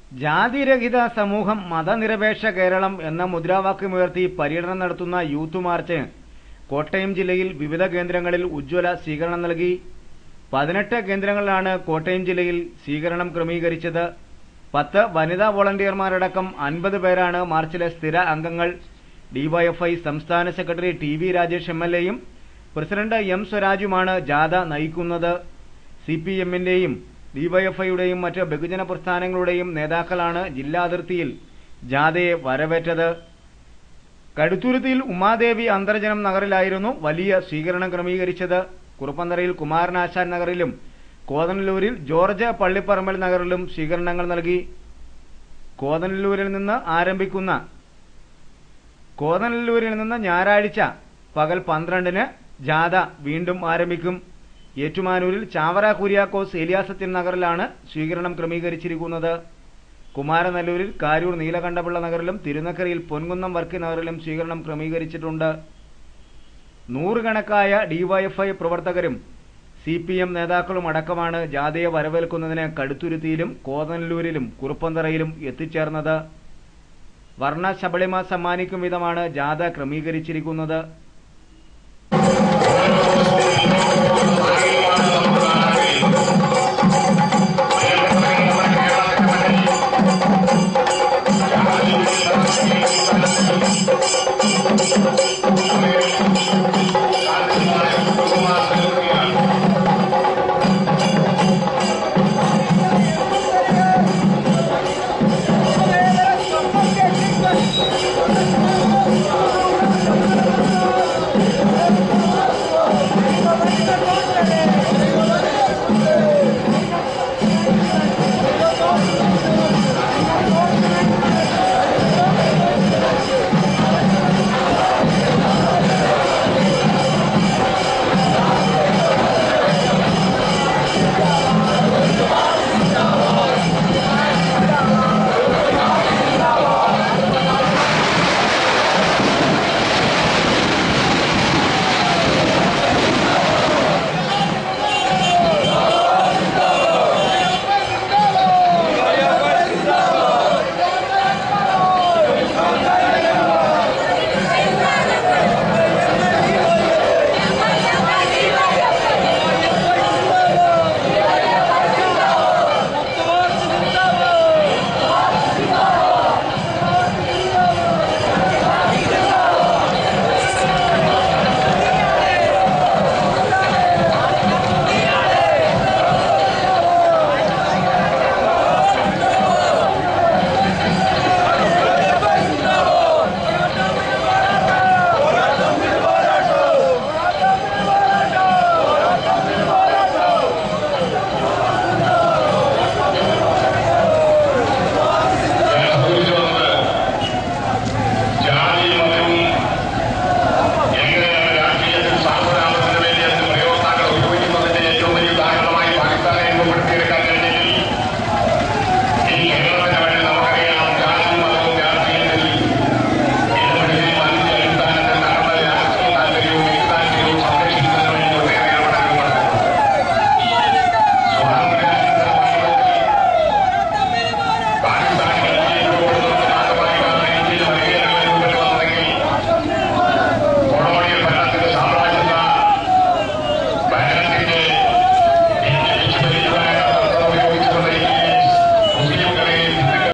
ജാതിരഹിത സമൂഹം മതനിരപേക്ഷ കേരളം എന്ന മുദ്രാവാക്യമുയർത്തി പര്യടനം നടത്തുന്ന യൂത്ത് മാർച്ച് കോട്ടയം ജില്ലയിൽ വിവിധ കേന്ദ്രങ്ങളിൽ ഉജ്ജ്വല സ്വീകരണം നൽകി പതിനെട്ട് കേന്ദ്രങ്ങളിലാണ് കോട്ടയം ജില്ലയിൽ സ്വീകരണം ക്രമീകരിച്ചത് പത്ത് വനിതാ വോളണ്ടിയർമാരടക്കം അൻപത് പേരാണ് മാർച്ചിലെ സ്ഥിര അംഗങ്ങൾ ഡിവൈഎഫ്ഐ സംസ്ഥാന secretary T V Rajesh M L എയും പ്രസിഡന്റ് എം സ്വരാജുമാണ് ജാഥ നയിക്കുന്നത് സി പി എമ്മിന്റെയും ഡിവൈഎഫ്ഐയുടെയും മറ്റ് ബഹുജന പ്രസ്ഥാനങ്ങളുടെയും നേതാക്കളാണ് ജില്ലാ അതിർത്തിയിൽ ജാഥയെ വരവേറ്റത് കടുത്തുരുത്തിയിൽ ഉമാദേവി അന്തർജനം നഗറിലായിരുന്നു വലിയ സ്വീകരണം ക്രമീകരിച്ചത് കുറുപ്പന്തറയിൽ കുമാരനാശാൻ നഗറിലും കോതനല്ലൂരിൽ ജോർജ് പള്ളിപ്പറമ്പൽ നഗറിലും സ്വീകരണങ്ങൾ നൽകി കോതനല്ലൂരിൽ നിന്ന് ആരംഭിക്കുന്ന കോതനല്ലൂരിൽ നിന്ന് ഞായറാഴ്ച പകൽ പന്ത്രണ്ടിന് ജാഥ വീണ്ടും ആരംഭിക്കും ഏറ്റുമാനൂരിൽ ചാവറ കുര്യാക്കോസ് എലിയാസത്തിൻ നഗറിലാണ് സ്വീകരണം ക്രമീകരിച്ചിരിക്കുന്നത് കുമാരനല്ലൂരിൽ കാരൂർ നീലകണ്ഠപിള്ള നഗറിലും തിരുനക്കരയിൽ പൊൻകുന്നം വർക്കി നഗറിലും സ്വീകരണം ക്രമീകരിച്ചിട്ടുണ്ട് നൂറുകണക്കായ ഡിവൈഎഫ്ഐ പ്രവർത്തകരും സി പി എം നേതാക്കളും അടക്കമാണ് ജാഥയെ വരവേൽക്കുന്നതിന് കടുത്തുരുത്തിയിലും കോതനല്ലൂരിലും കുറുപ്പന്തറയിലും എത്തിച്ചേർന്നത് വർണ്ണ ശബളിമ സമ്മാനിക്കും വിധമാണ് ജാഥ ക്രമീകരിച്ചിരിക്കുന്നത്